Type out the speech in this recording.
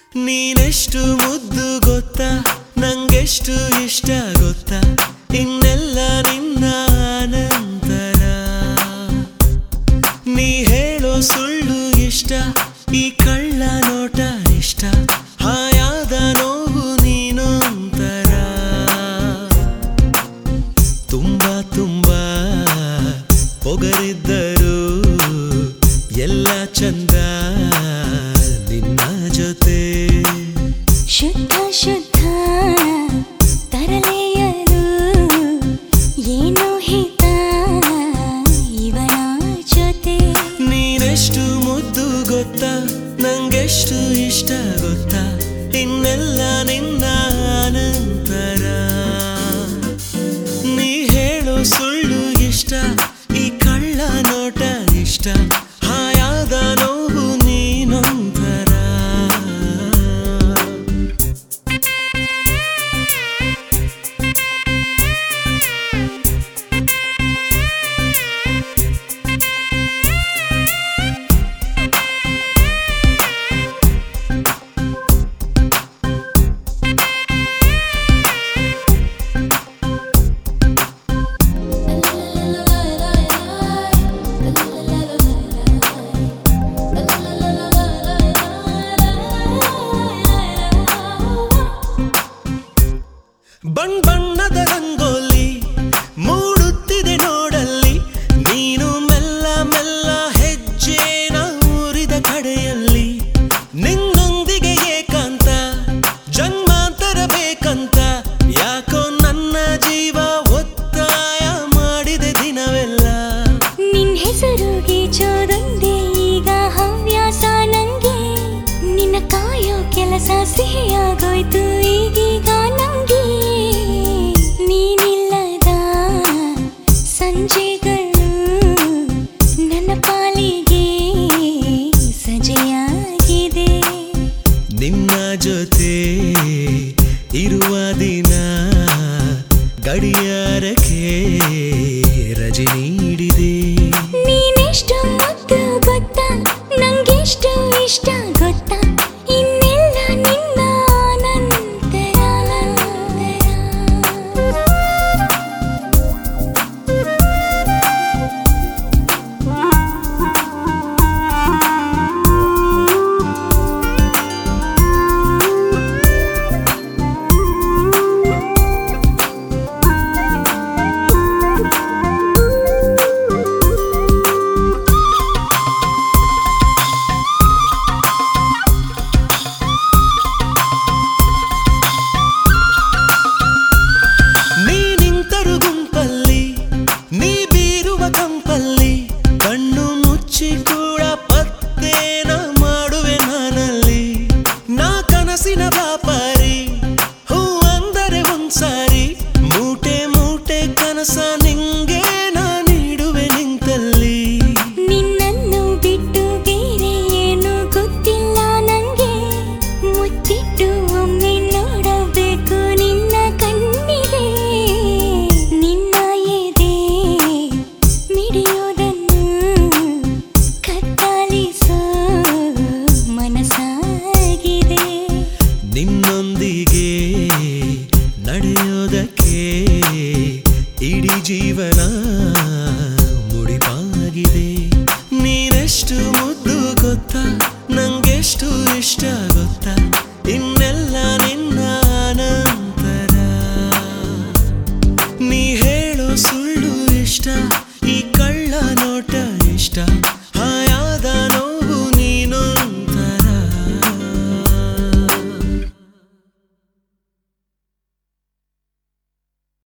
ನೀನೆಷ್ಟು ಮುದ್ದು ಗೊತ್ತಾ ನಂಗೆಷ್ಟು ಇಷ್ಟ ಗೊತ್ತಾ ಇನ್ನೆಲ್ಲ ನಿನ್ನ ಅನಂತರ ನೀ ಹೇಳೋ ಸುಳ್ಳು ಇಷ್ಟ ಈ ಕಳ್ಳ ನೋಟ ಇಷ್ಟ ಹಾಯಾದ ನೋವು ನೀನೊಂತರ ತುಂಬಾ ತುಂಬಾ ಪೊಗರಿದ್ದರು ಎಲ್ಲ ಚಂದ ನಿನ್ನ ಜೊತೆ ಶುದ್ಧ ಶುದ್ಧ ತರಲೆಯಲು ಏನು ಹಿತ ಇವನ ಜೊತೆ ನೀನೆಷ್ಟು ಮುದ್ದು ಗೊತ್ತಾ ನಂಗೆಷ್ಟು ಇಷ್ಟ ಗೊತ್ತಾ ಇನ್ನೆಲ್ಲ ನಿನ್ನ ಅನಂತರ ನೀ ಹೇಳೋ ಸುಳ್ಳು ಇಷ್ಟ ಈ ಕಳ್ಳ ನೋಟ ಇಷ್ಟ ಹಾಯಾದ ನೋವು ನೀನೊಂಥರ ಬಣ್ಣ ಬಣ್ಣದ ರಂಗೋಲಿ ಮೂಡುತ್ತಿದೆ ನೋಡಲ್ಲಿ ನೀನು ಮೆಲ್ಲ ಮೆಲ್ಲ ಹೆಜ್ಜೆನ ಊರಿದ ಕಡೆಯಲ್ಲಿ ನಿನ್ನೊಂದಿಗೆ ಏಕಾಂತ ಜನ್ಮಾಂತರ ಬೇಕಂತ ಯಾಕೋ ನನ್ನ ಜೀವ ಒತ್ತಾಯ ಮಾಡಿದೆ ದಿನವೆಲ್ಲ ನಿನ್ ಹೆಸರುಗೆ ಚೋದೊಂದೇ ಈಗ ಹವ್ಯಾಸ ನಂಗೆ ನಿನ್ನ ಕಾಯೋ ಕೆಲಸ ಸಿಹಿಯಾಗೋಯ್ತು ಈಗೀಗ ನಂಗೆ ನೀನಿಲ್ಲದ ಸಂಜೆಗಳು ನನ್ನ ಪಾಲಿಗೆ ಸಜೆಯಾಗಿದೆ ನಿನ್ನ ಜೊತೆ ಇರುವ ದಿನ ಗಡಿಯಾರಕ್ಕೆ ರಜೆ ನೀಡಿದೆ ನೀನೆಷ್ಟು ಮುದ್ದು ಗೊತ್ತಾ ನಂಗೆಷ್ಟು ಇಷ್ಟ ಗೊತ್ತಾ ಇನ್ನೆಲ್ಲ ನಿನ್ನ ಅನಂತರ ನೀ ನಿಂತರು ಗುಂಪಲ್ಲಿ ನೀ ಬೀರುವ ಕಂಪಲ್ಲಿ ಕಣ್ಣು ಮುಚ್ಚಿ ಕೂಡ ಪತ್ತೇನ ಮಾಡುವೆ ನಾನಲ್ಲಿ ನಾ ಕನಸಿನ ವ್ಯಾಪಾರಿ ಹೂ ಅಂದರೆ ಒಂದ್ಸಾರಿ ಮೂಟೆ ಮೂಟೆ ಕನಸ ನಿಂಗೆ ನಾ ನೀಡುವೆ ನಿಂತಲ್ಲಿ ನಿನ್ನನ್ನು ಬಿಟ್ಟು ಬೇರೆ ಏನು ಗೊತ್ತಿಲ್ಲ ನಂಗೆ ಮುತ್ತಿಟ್ಟು ಒಮ್ಮೆ ನೋಡಬೇಕು ನಿನ್ನ ಕಣ್ಣಿಗೆ ನಿನ್ನ ಎದೆ ಮಿಡಿಯೋದನ್ನು ಕತ್ತಲಿಸೋ ಮನಸ್ಸಾಗಿದೆ ನಿನ್ನೊಂದಿಗೆ ನಡೆಯೋದಕ್ಕೆ ಇಡೀ ಜೀವನ ಮುಡಿಪಾಗಿದೆ ನೀನೆಷ್ಟು ಮುದ್ದು ಗೊತ್ತಾ ನಂಗೆಷ್ಟು ಇಷ್ಟ